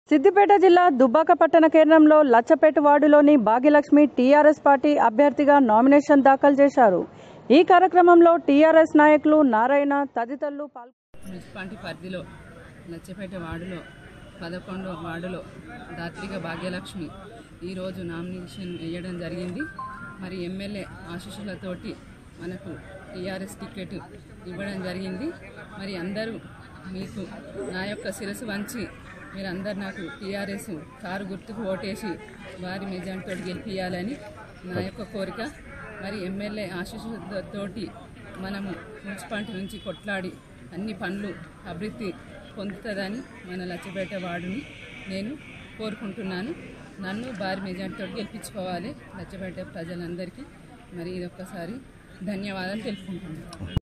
సిద్దిపేట జిల్లా దుబ్బాక పట్టణ కేంద్రంలో లచ్చపేట వార్డులోని భాగ్యలక్ష్మి టీఆర్ఎస్ పార్టీ అభ్యర్థిగా నామినేషన్ దాఖలు చేశారు ఈ కార్యక్రమంలో టీఆర్ఎస్ నాయకులు నారాయణ తదితరులు పాల్గొన్నారు మున్సిపాలిటీ పరిధిలో లచ్చపేట వార్డులో పదకొండో వార్డులో దాత్రిక భాగ్యలక్ష్మి ఈరోజు నామినేషన్ వేయడం జరిగింది మరి ఎమ్మెల్యే ఆశీస్సులతోటి మనకు టీఆర్ఎస్ టికెట్ ఇవ్వడం జరిగింది మరి అందరూ మీకు నా యొక్క శిరసు వంచి మీరందరు నాకు టీఆర్ఎస్ కారు గుర్తుకు ఓటేసి వారి మెజార్టీతో గెలిపించాలని నా యొక్క కోరిక మరి ఎమ్మెల్యే ఆశీస్సులతోటి మనము మున్సిపాలిటీ నుంచి కొట్లాడి అన్ని పనులు అభివృద్ధి పొందుతుందని మన లచ్చపేట వార్డుని నేను కోరుకుంటున్నాను నన్ను భారీ మెజార్టీతో గెలిపించుకోవాలి లచ్చపేట ప్రజలందరికీ మరి ఇది ఒక్కసారి ధన్యవాదాలు తెలుపుకుంటున్నాను